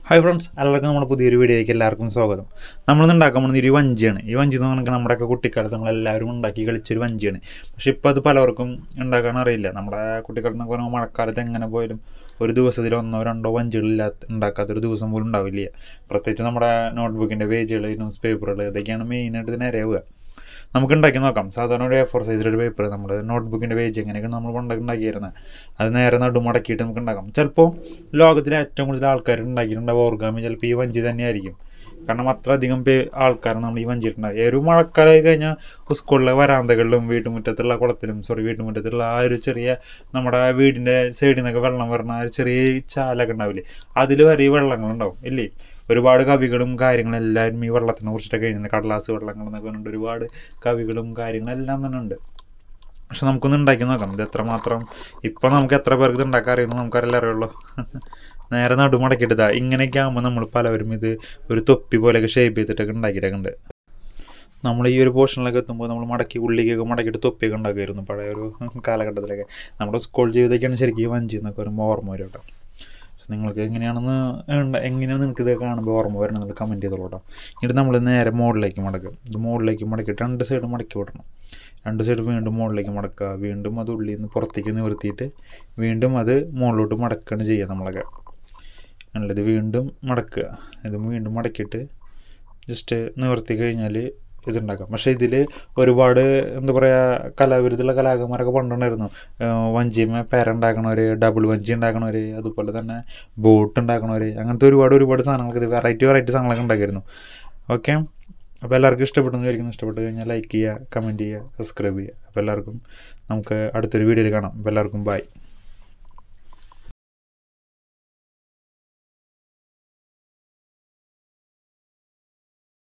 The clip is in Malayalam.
ഹായ് ഫ്രണ്ട്സ് എല്ലാവർക്കും നമ്മുടെ പുതിയൊരു വീഡിയോയിലേക്ക് എല്ലാവർക്കും സ്വാഗതം നമ്മളിന്ന് ഉണ്ടാക്കാൻ പോകുന്നത് ഒരു വഞ്ചിയാണ് ഈ വഞ്ചി എന്ന് പറഞ്ഞാൽ നമ്മുടെയൊക്കെ കുട്ടിക്കാലത്ത് നമ്മളെല്ലാവരും ഉണ്ടാക്കി കളിച്ചൊരു വഞ്ചിയാണ് പക്ഷേ ഇപ്പോൾ അത് പലർക്കും ഉണ്ടാക്കാൻ അറിയില്ല നമ്മുടെ കുട്ടിക്കാലത്ത് എന്ന് പറഞ്ഞാൽ മഴക്കാലത്ത് എങ്ങനെ പോയാലും ഒരു ദിവസത്തിൽ ഒന്നോ രണ്ടോ വഞ്ചികളില്ലാത്ത ഉണ്ടാക്കാത്തൊരു ദിവസം പോലും ഉണ്ടാവില്ല പ്രത്യേകിച്ച് നമ്മുടെ നോട്ട്ബുക്കിൻ്റെ പേജുകൾ ന്യൂസ് പേപ്പറുകൾ ഇതൊക്കെയാണ് മെയിനായിട്ട് ഇതിന് ഇരയാവുക നമുക്ക് ഉണ്ടാക്കി നോക്കാം സാധാരണ ഒരു എ ഫോർ സൈസിലൊരു പേപ്പർ നമ്മുടെ നോട്ട്ബുക്കിൻ്റെ പേജ് എങ്ങനെയൊക്കെ നമ്മൾ പണ്ടൊക്കെ ഉണ്ടാക്കിയിരുന്നത് അത് നേരെ നടുമടക്കിയിട്ട് നമുക്ക് ഉണ്ടാക്കാം ചിലപ്പോൾ ലോകത്തിലെ ഏറ്റവും കൂടുതൽ ആൾക്കാർ ഉണ്ടാക്കിയിട്ടുണ്ടാവുക ഓർഗാമി ചിലപ്പോൾ ഈ വഞ്ചി തന്നെയായിരിക്കും കാരണം അത്ര അധികം പേ ആൾക്കാരാണ് നമ്മൾ ഈ വഞ്ചിയിട്ടുണ്ടാവുക ഒരു മഴക്കാലമായി കഴിഞ്ഞാൽ സ്കൂളിലെ വരാന്തകളിലും വീട്ടുമുറ്റത്തുള്ള കുളത്തിലും സോറി വീട്ടുമുറ്റത്തുള്ള ആ ഒരു ചെറിയ നമ്മുടെ വീടിൻ്റെ സൈഡിൽ നിന്നൊക്കെ വെള്ളം വരുന്ന ആ ഒരു ചെറിയ ചാലൊക്കെ ഉണ്ടാവില്ലേ അതിൽ വരെ ഈ വെള്ളങ്ങളുണ്ടാവും ഇല്ലേ ഒരുപാട് കവികളും കാര്യങ്ങളും എല്ലാവരും ഈ വെള്ളത്തിനെ കുറിച്ചിട്ടൊക്കെ എഴുതുന്നത് കടലാസ് വെള്ളങ്ങൾ എന്നൊക്കെ പറഞ്ഞിട്ട് ഒരുപാട് കവികളും കാര്യങ്ങളും എല്ലാം തന്നെ ഉണ്ട് പക്ഷെ നമുക്കൊന്ന് ഉണ്ടാക്കി നോക്കാം ഇത് എത്രമാത്രം ഇപ്പം നമുക്ക് എത്ര പേർക്ക് ഇത് ഉണ്ടാക്കാൻ അറിയുന്നു നമുക്കറിയില്ല അറിയുള്ളൂ നേരെ നടുമടക്കിയിട്ട് ഇതാ ഇങ്ങനെയൊക്കെ ആകുമ്പോൾ നമ്മൾ പലവരും ഇത് ഒരു തൊപ്പി പോലെയൊക്കെ ഷേപ്പ് ചെയ്തിട്ടൊക്കെ ഉണ്ടാക്കിയിട്ടൊക്കെ ഉണ്ട് നമ്മൾ ഈ ഒരു പോർഷനിലൊക്കെ എത്തുമ്പോൾ നമ്മൾ മടക്കി ഉള്ളിക്കൊക്കെ മടക്കിയിട്ട് തൊപ്പിയൊക്കെ ഉണ്ടാക്കുമായിരുന്നു പഴയ ഒരു കാലഘട്ടത്തിലൊക്കെ നമ്മുടെ സ്കൂൾ ജീവിതമൊക്കെയാണ് ശരിക്കും ഈ വഞ്ചി എന്നൊക്കെ പറയുമ്പോൾ ഓർമ്മ വരും കേട്ടോ പക്ഷെ നിങ്ങൾക്ക് എങ്ങനെയാണെന്ന് ഉണ്ട- എങ്ങനെയാണ് നിങ്ങൾക്ക് ഇത് കാണുമ്പോൾ ഓർമ്മ വരണമെന്ന് കമൻറ്റ് ചെയ്തോളൂ കേട്ടോ എന്നിട്ട് നമ്മൾ നേരെ മുകളിലേക്ക് മടക്കുക ഇത് മുകളിലേക്ക് മടക്കിയിട്ട് രണ്ട് സൈഡ് മടക്കി വിടണം രണ്ട് സൈഡ് വീണ്ടും മുകളിലേക്ക് മടക്കുക വീണ്ടും അത് ഉള്ളിൽ നിന്ന് പുറത്തേക്ക് നിവർത്തിയിട്ട് വീണ്ടും അത് മുകളിലോട്ട് മടക്കുകയാണ് ചെയ്യുക നമ്മളൊക്കെ നല്ലത് വീണ്ടും മടക്കുക ഇത് വീണ്ടും മടക്കിയിട്ട് ജസ്റ്റ് നിവർത്തി കഴിഞ്ഞാൽ ഇതുണ്ടാക്കാം പക്ഷേ ഇതിൽ ഒരുപാട് എന്താ പറയുക കലാവിരുദ്ധുള്ള കലാകാരന്മാരൊക്കെ പണ്ടുണ്ടായിരുന്നു വഞ്ചിമ പേര ഉണ്ടാക്കണവർ ഡബിൾ വഞ്ചി ഉണ്ടാക്കണവർ അതുപോലെ തന്നെ ബോട്ട് ഉണ്ടാക്കണവർ അങ്ങനത്തെ ഒരുപാട് ഒരുപാട് സാധനങ്ങളൊക്കെ ഇത് വെറൈറ്റി വെറൈറ്റി സാധനങ്ങളൊക്കെ ഉണ്ടാക്കിയിരുന്നു ഓക്കെ അപ്പോൾ എല്ലാവർക്കും ഇഷ്ടപ്പെട്ടെന്ന് വിചാരിക്കുന്നു ഇഷ്ടപ്പെട്ട് കഴിഞ്ഞാൽ ലൈക്ക് ചെയ്യുക കമൻറ്റ് ചെയ്യുക സബ്സ്ക്രൈബ് ചെയ്യുക അപ്പോൾ എല്ലാവർക്കും നമുക്ക് അടുത്തൊരു വീഡിയോയിൽ കാണാം അപ്പോൾ എല്ലാവർക്കും ബൈ